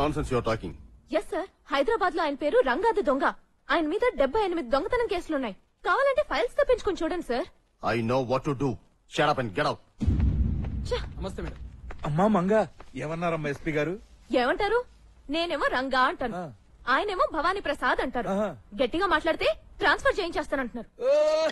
Non nonsense your talking yes sir Hyderabad లో ఆయన పేరు రంగాది దొంగ ఆయన మీద డెబ్బై ఎనిమిది దొంగతనం కేసులున్నాయి కావాలంటే ఫైల్స్ తెప్పించుకుని చూడండి sir I know what to do shut up and get out నమస్తే మేడం అమ్మా మంగ ఏమన్నారమ్మా ఎస్పీ గారు ఏమంటారు నేనేమో రంగా అంటాను ఆ. ఆయనేమో భవానీ ప్రసాద్ అంటారు ఆహా. గట్టిగా మాట్లాడితే ట్రాన్స్ఫర్ చేయించేస్తానంటున్నారు ఓ!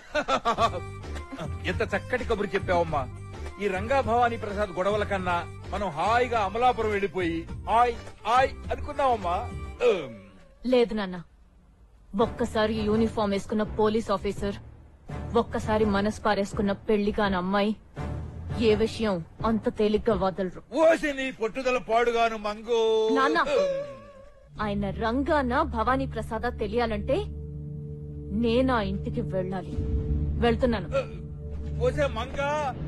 ఎంత చక్కటి కబురు చెప్పావమ్మా ఈ రంగా భవానీ ప్రసాద్ గొడవల కన్నా మనం హాయిగా అమలాపురం వెళ్ళిపోయి హాయ్ హాయ్ అనుకున్నావమ్మా ఉమ్. లేదు నాన్న ఒక్కసారి యూనిఫామ్ వేసుకున్న పోలీస్ ఆఫీసర్ ఒక్కసారి మనసు పారేసుకున్న పెళ్లిగాని అమ్మాయి ఏ విషయం అంత తేలిగ్గా వదలరు ఓసి నీ పట్టుదల పాడుగాను మంగు నాన్న. ఉమ్. ఆయన రంగాన భవానీ ప్రసాద తెలియాలంటే నేనా ఇంటికి వెళ్ళాలి వెళ్తున్నాను ఓసే మంగా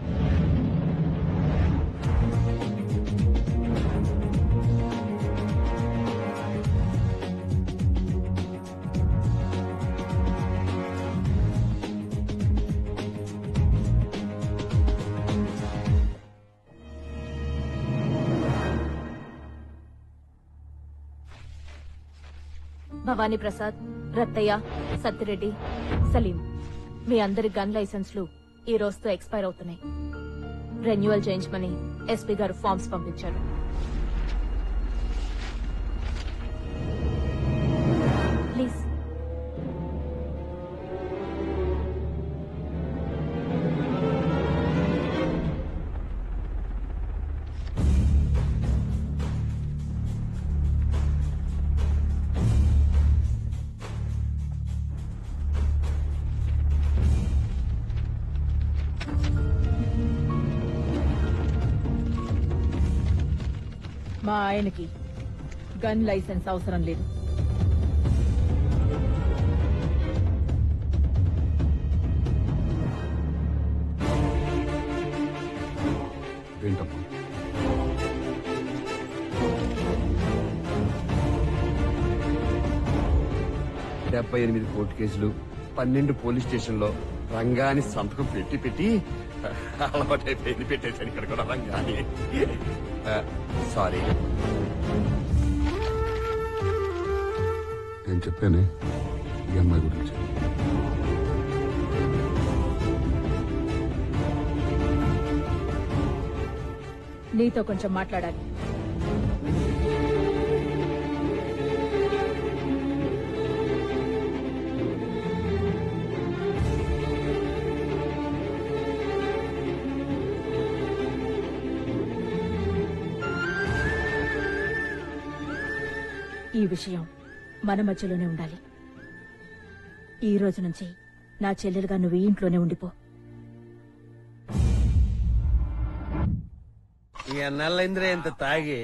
భవానీ ప్రసాద్ రత్తయ్య సత్తిరెడ్డి సలీం మీ అందరి గన్ లైసెన్స్లు ఈ రోజుతో ఎక్స్పైర్ అవుతున్నాయి రెన్యువల్ చేయించమని ఎస్పీ గారు ఫార్మ్స్ పంపించారు ప్లీజ్ మా ఆయనకి గన్ లైసెన్స్ అవసరం లేదు ఏంటమ్మా డెబ్బై ఎనిమిది కోర్టు కేసులు పన్నెండు పోలీస్ స్టేషన్లో రంగాని సంతకం పెట్టి పెట్టి అలవాటైపోయింది పెట్టేశాను ఇక్కడ కూడా రంగాని సారీ నేను చెప్పానే ఈ అమ్మాయి గురించి నీతో కొంచెం మాట్లాడాలి ఈ విషయం మన మధ్యలోనే ఉండాలి ఈ రోజు నుంచి నా చెల్లెలుగా నువ్వు ఈ ఇంట్లోనే ఉండిపో ఈ అన్నాళ్ళైందిరా ఇంత తాగి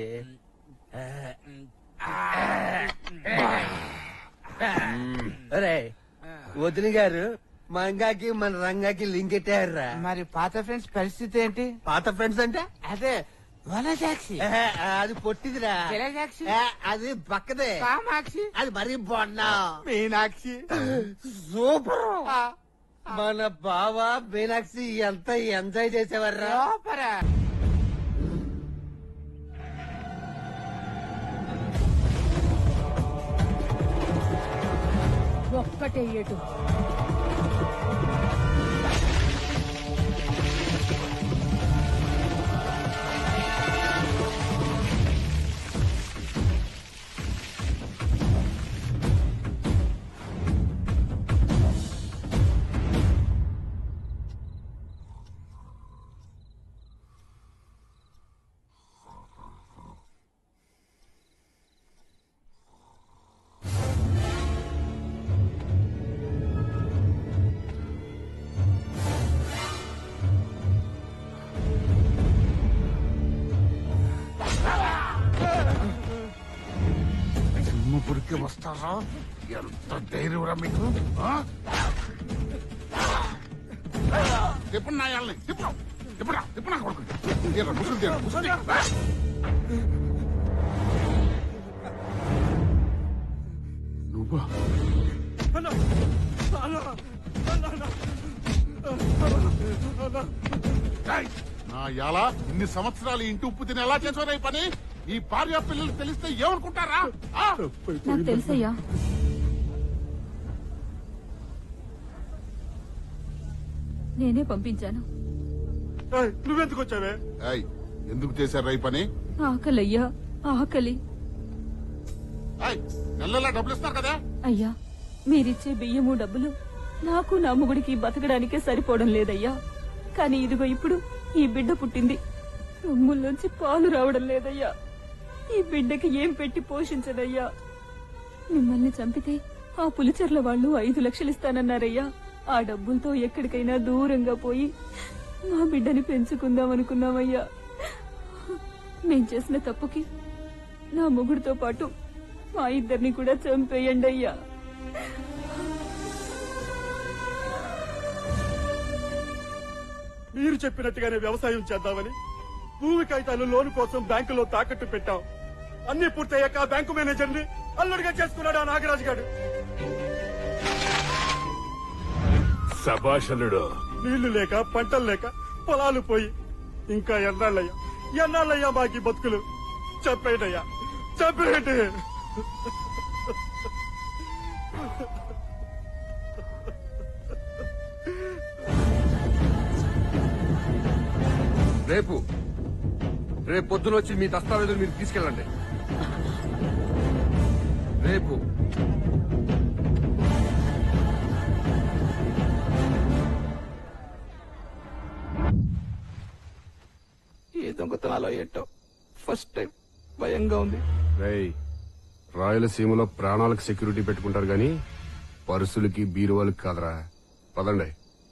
అరే వదిన గారు మంగాకి మన రంగాకి లింక్ ఎట్టారా మరి పాత ఫ్రెండ్స్ పరిస్థితి ఏంటి పాత ఫ్రెండ్స్ అంటే అదే వనజాక్షి ఏహే, అది పొట్టిదిరా జలజాక్షి ఏ, అది పక్కదే కామాక్షి అది మరీ బాగున్నా మీనాక్షి సూపర్ మన బావ మీనాక్షి ఎంత ఎంజాయ్ చేసేవారా లోపరా ఒక్కటే ఏటు సింహపురికి వస్తారా ఎంత ధైర్యంరా మీకు ఆ? తిప్పండి నాయాలని తిప్పరా తిప్పరా తిప్పనా కొడుకు తీరా ముసుగు తీరా ముసుగు తీరా. నువ్వా ఏయ్, నా ఎలా ఇన్ని సంవత్సరాలు ఇంటి ఉప్పు తిని ఎలా చేసారా ఈ పని ఈ భార్య పిల్లలు తెలిస్తే ఏమనుకుంటారా ఆ? నాకు తెలుసయ్యా నేనే పంపించాను నువ్వెందుకు వచ్చావే ఏయ్, ఎందుకు చేశారు ఈ పని ఆకలయ్యా ఆకలి ఏయ్, నెల నెలా డబ్బులు ఇస్తారు కదా అయ్యా మీరిచ్చే బియ్యము డబ్బులు నాకు నా మొగుడికి బతకడానికే సరిపోవడం లేదయ్యా కానీ ఇదిగో ఇప్పుడు ఈ బిడ్డ పుట్టింది రొమ్ముల్లోంచి పాలు రావడం లేదయ్యా ఈ బిడ్డకి ఏం పెట్టి పోషించదయ్యా మిమ్మల్ని చంపితే ఆ పులిచెర్ల వాళ్ళు ఐదు లక్షలు ఇస్తానన్నారయ్యా ఆ డబ్బులతో ఎక్కడికైనా దూరంగా పోయి మా బిడ్డని పెంచుకుందాం అనుకున్నామయ్యా మేం చేసిన తప్పుకి నా మొగుడితో పాటు మా ఇద్దరిని కూడా చంపేయండి అయ్యా మీరు చెప్పినట్టుగానే వ్యవసాయం చేద్దామని భూమి కాగితాలు లోను కోసం బ్యాంకులో తాకట్టు పెట్టాం అన్ని పూర్తయ్యాక ఆ బ్యాంకు మేనేజర్ ని అల్లుడిగా చేసుకున్నాడు ఆ నాగరాజు గారు సభాషలుడు నీళ్లు లేక పంటలు లేక పొలాలు పోయి ఇంకా ఎన్నాళ్ళయ్యా ఎన్నాళ్ళయ్యా మాకి బతుకులు చెప్పేటయ్యా చెప్పేటి రేపు రేపు పొద్దున వచ్చి మీ దస్తావేజులు మీరు తీసుకెళ్ళండి రేపు ఏ దొంగతనాలో ఏంటో ఫస్ట్ టైం భయంగా ఉంది రేయ్ రాయలసీమలో ప్రాణాలకు సెక్యూరిటీ పెట్టుకుంటారు గాని పర్సులకి బీరువాలకి కాదరా పదండి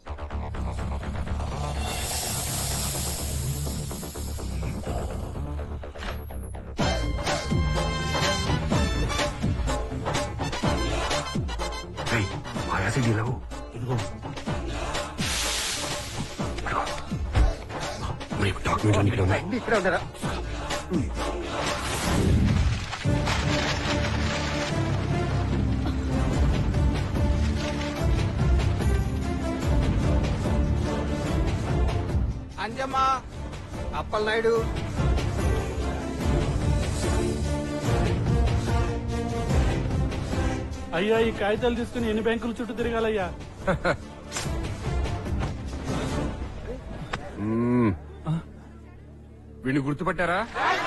డాక్యుమెంట్ ఇక్కడ ఉన్నాయి ఇక్కడ ఉన్నారా అంజమ్మా అప్పలనాయుడు అయ్యా ఈ కాగితాలు తీసుకుని ఎన్ని బ్యాంకుల చుట్టూ తిరగాలయ్యా మ్మ్. వీడిని గుర్తుపట్టారా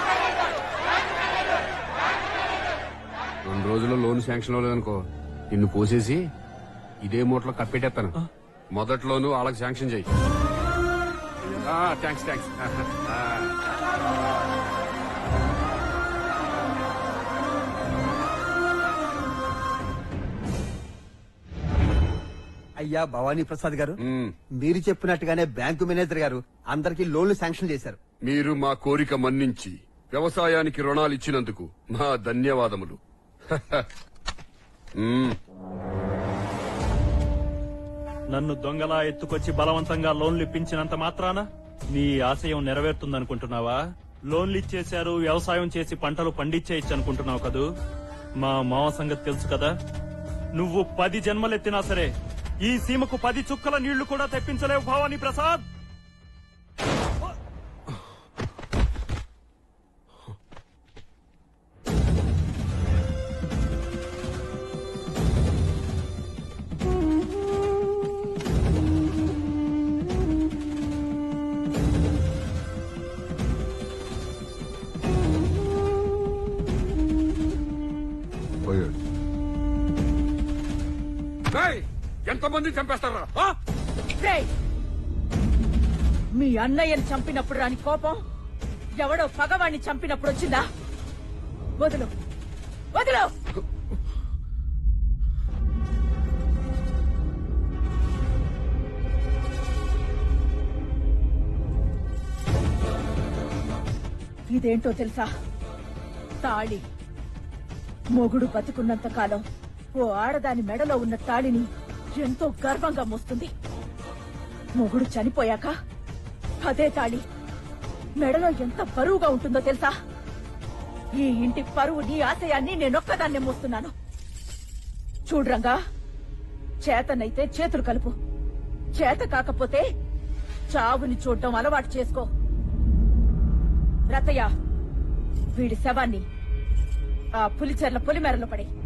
రెండు రోజుల్లో లోన్ శాంక్షన్ అవ్వలేదనుకో నిన్ను కోసేసి ఇదే మూటలో కప్పెట్టేస్తాను మొదట్లోను వాళ్ళకి శాంక్షన్ చెయ్యి థ్యాంక్స్ థ్యాంక్స్ అయ్యా భవానీ ప్రసాద్ గారు మీరు చెప్పినట్టుగానే బ్యాంకు మేనేజర్ గారు అందరికీ లోన్లు శాంక్షన్ చేశారు మీరు మా కోరిక మన్నించి వ్యవసాయానికి రుణాలు ఇచ్చినందుకు మా ధన్యవాదములు మ్మ్. నన్ను దొంగలా ఎత్తుకొచ్చి బలవంతంగా లోన్లు ఇప్పించినంత మాత్రాన నీ ఆశయం నెరవేరుతుందనుకుంటున్నావా లోన్లు ఇచ్చేశారు వ్యవసాయం చేసి పంటలు పండించేయచ్చు అనుకుంటున్నావు కదూ మా మావ సంగతి తెలుసు కదా నువ్వు పది జన్మలెత్తినా సరే ఈ సీమకు పది చుక్కల నీళ్లు కూడా తెప్పించలేవు భవానీ ప్రసాద్ పోయాడు ఎంతమంది చంపేస్తారా ఆ? రేయ్! మీ అన్నయ్యని చంపినప్పుడు రాని కోపం ఎవడో పగవాణ్ణి చంపినప్పుడు వచ్చిందా వదులు వదులు ఇదేంటో తెలుసా తాళి మొగుడు బతుకున్నంత కాలం ఓ ఆడదాని మెడలో ఉన్న తాళిని ఎంతో గర్వంగా మోస్తుంది మొగుడు చనిపోయాక అదే తాళి మెడలో ఎంత బరువుగా ఉంటుందో తెలుసా ఈ ఇంటి పరువు నీ ఆశయాన్ని నేనొక్కదాన్నే మోస్తున్నాను చూడ్రంగా చేతనైతే చేతులు కలుపు చేత కాకపోతే చావుని చూడటం అలవాటు చేసుకో రతయ్య వీడి శవాన్ని ఆ పులిచెర్ల పులిమేరలో పడి